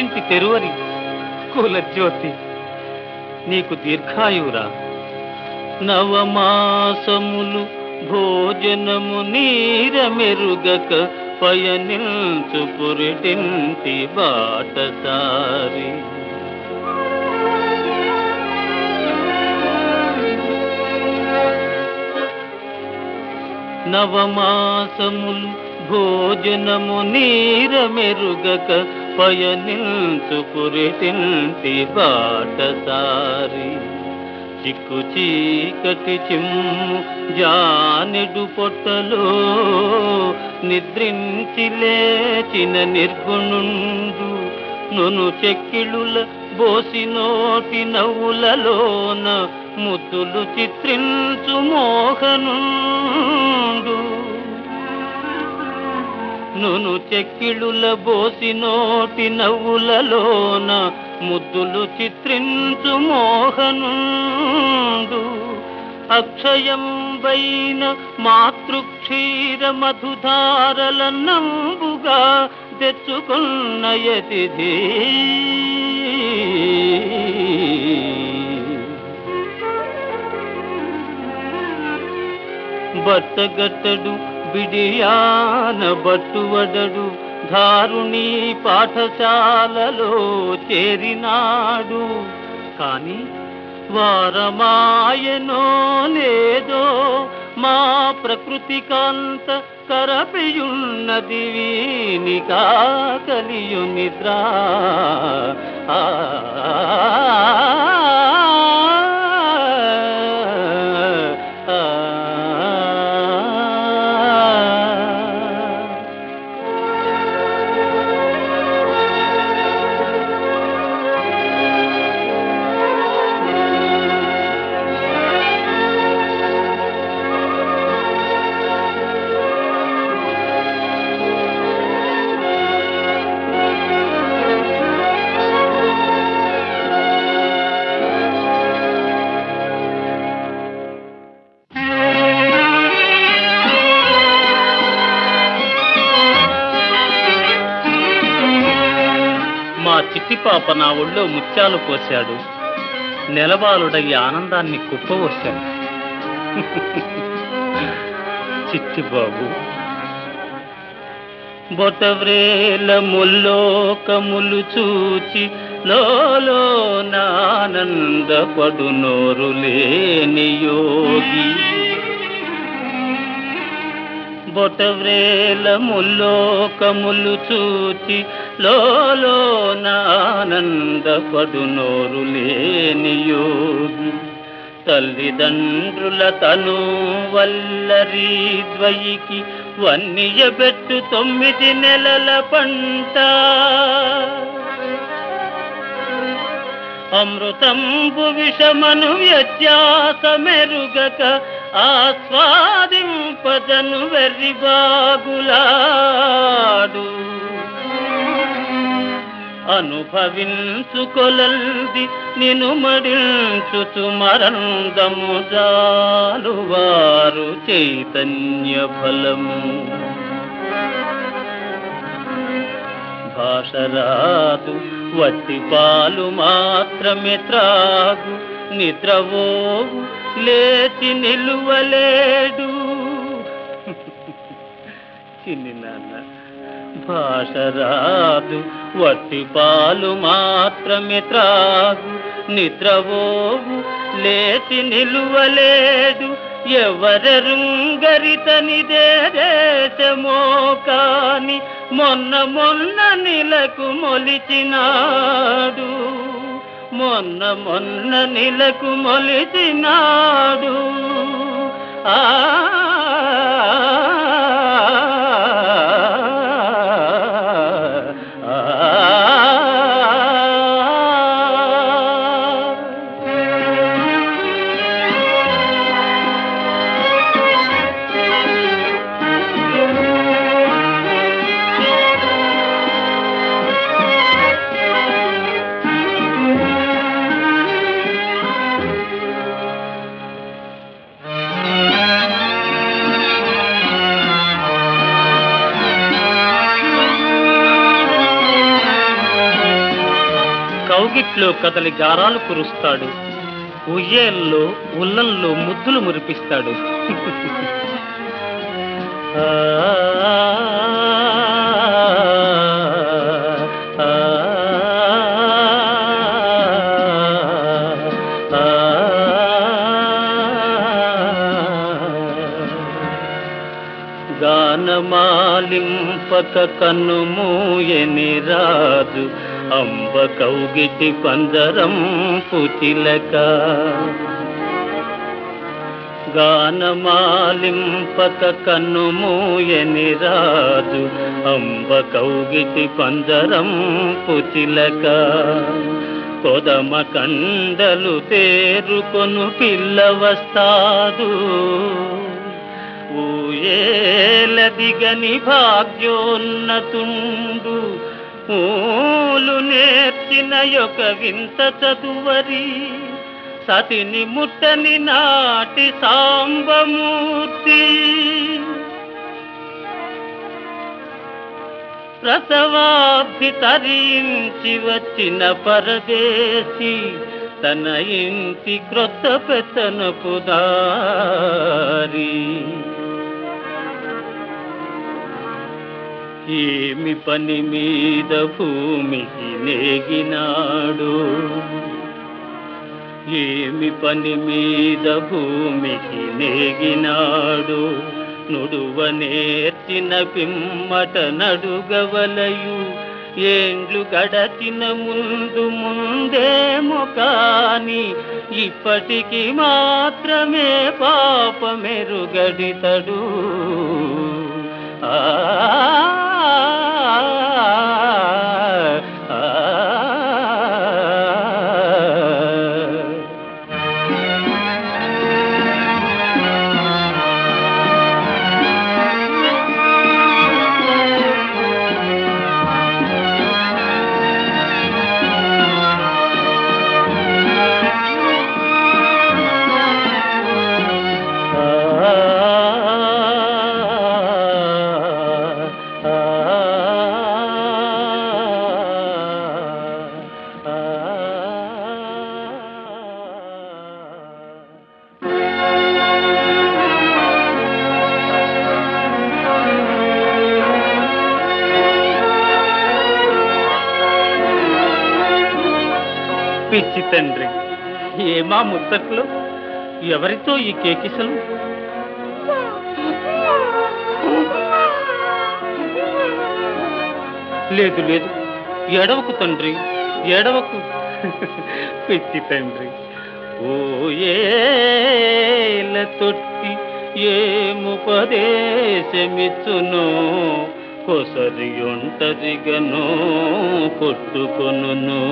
పుట్టింటి తెరువరి కుల జ్యోతి నీకు దీర్ఘాయురా నవమాసములు భోజనము నీర మెరుగక పయనించు పురిటింటి బాటసారి నవమాసములు భోజనము నీర మెరుగక పయనించు పురిటింటి బాటసారి చిక్కు చీకటి చిమ్ము జానెడు పొట్టలో నిద్రించి లేచిన నిర్గుణుండు నును చెక్కిళుల బోసినోటి నవ్వులలోన ముద్దులు చిత్రించు మోహనుండు నును చెక్కిళుల బోసినోటి నవ్వులలోన ముద్దులు చిత్రించు మోహనుండు అక్షయం వైన మాతృక్షీర మధుధారల నంబుగా తెచ్చుకున్న యతిథి బట్టగట్టడు బిడియాన బట్టువడడు ధారుణి పాఠశాలలో చేరినాడు కాని వారమాయనో లేదో మా ప్రకృతి కాంత కరపియున్నది వీని కాకలియు నిద్ర ఆ మా చిట్టి పాప నా ఒళ్ళో ముత్యాలు పోశాడు నెలబాలుడై ఆనందాన్ని కుప్పవచ్చాడు చిట్టి బాబు బొటవ్రేల ముల్లోకములు చూచి లోలో నానందపడు నోరు లేని యోగి బొటవ్రేల ముల్లోకములు చూచి లోలో నానందపడు నోరు లేని యోగి తల్లిదండ్రుల తను వల్లరి ద్వయికి వన్నియబెట్టు తొమ్మిది నెలల పంట అమృతంబు విషమను వ్యత్యాస మెరుగక ఆస్వాదింపదను వెర్రిబాగులాడు అనుభవించుకొలల్ది నిను మడించుచు మరందము జాలువారు చైతన్య ఫలము భాషరాదు వట్టి పాలు మాత్రమే త్రాగు నిద్రవోవు లేచి నిలువలేడు చిన్ని నాన్న భాష రాదు వట్టి పాలు మాత్రమే త్రాగు నిద్రవోవు లేచి నిలువలేడు ఎవరెరుంగరితనిదే దేశమో కాని మొన్న మొన్న నిలకు మొలిచినాడు మొన్న మొన్న నిలకు మొలిచినాడు ఆ కౌగిట్లో కదలి గారాలు కురుస్తాడు ఉయ్యేల్లో ఉల్లంలో ముద్దులు మురిపిస్తాడు ఆ, ఆ, గానమాలింపక కన్నుమూయని రాజు అంబ కౌగిటి పందరం పుచిలక గానమాలింపక కన్నుమూయని రాజు అంబ కౌగిటి పందరం పుచిలక కొదమ కండలు తేరుకొను పిల్ల వస్తాదు ఊయేల దిగని భాగ్యోన్నతుండు ఊలు నేర్చిన యొక్క వింత చదువరి సతిని ముట్టని నాటి సాంబమూర్తి ప్రసవాభి తరించి వచ్చిన పరదేశి తన ఇంటి క్రొత్త పెత్తనపు దారి ఏమి పని మీద భూమికి నేగినాడు ఏమి పని మీద భూమికి నేగినాడు నుడువ నేర్చిన పిమ్మట నడుగవలయు ఏండ్లు గడచిన ముందు ముందేమో కాని ఇప్పటికి మాత్రమే పాపమెరుగడితడు ఆ పిచ్చి తండ్రి ఏమా ముత్తట్లు ఎవరితో ఈ కేకిసలు లేదు లేదు ఎడవకు తండ్రి ఎడవకు పిచ్చి తండ్రి ఓ ఏల తొట్టి ఏముపదేశమిచ్చునో కొసరి ఒంటరిగనో కొట్టుకొనును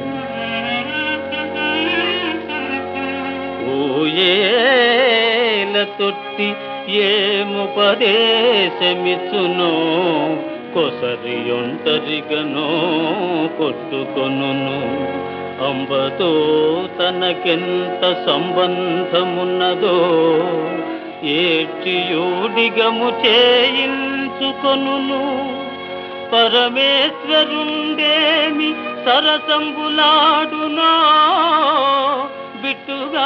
ఓ ఏల తొట్టి ఏముపదేశమిచ్చునో కొసరి ఒంటరిగనో కొట్టుకొనును అంబతో తనకెంత సంబంధమున్నదో ఏటియోడిగము చేయించుకొనును పరమేశ్వరుండేమి సరసంబులాడునా బిట్టుగా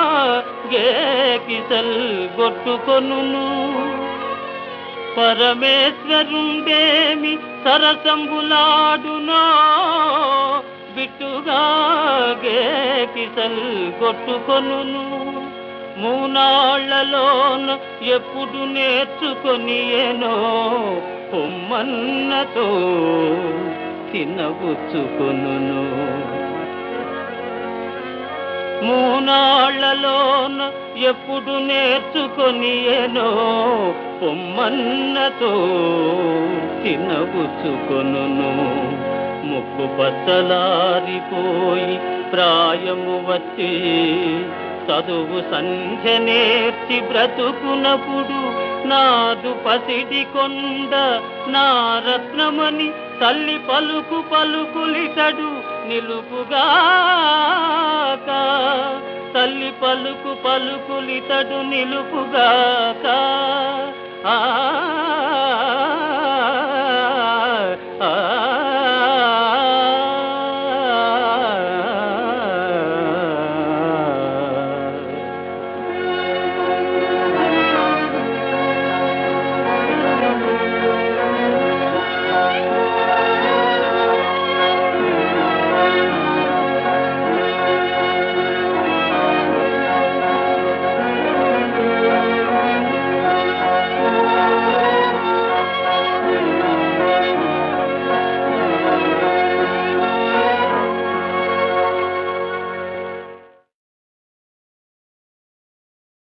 గేకిసల్ గొట్టుకొనును పరమేశ్వరుండేమి సరసంబులాడునా బిట్టుగా గేకిసల్ కొట్టుకొనును మూనాళ్లలోన ఎప్పుడు నేర్చుకొనియేనో పొమ్మన్నతో తినబుచ్చుకొనును మూనాళ్లలోన ఎప్పుడు నేర్చుకొనియేనో పొమ్మన్నతో తినబుచ్చుకొనును ముక్కు బద్దలారిపోయి ప్రాయము వచ్చి చదువు సంధ్య నేర్చి బ్రతుకునప్పుడు నాదు పసిడి కొండ నా రత్నమని తల్లి పలుకు పలుకులితడు నిలుపుగాక తల్లి పలుకు పలుకులితడు నిలుపుగాక ఆ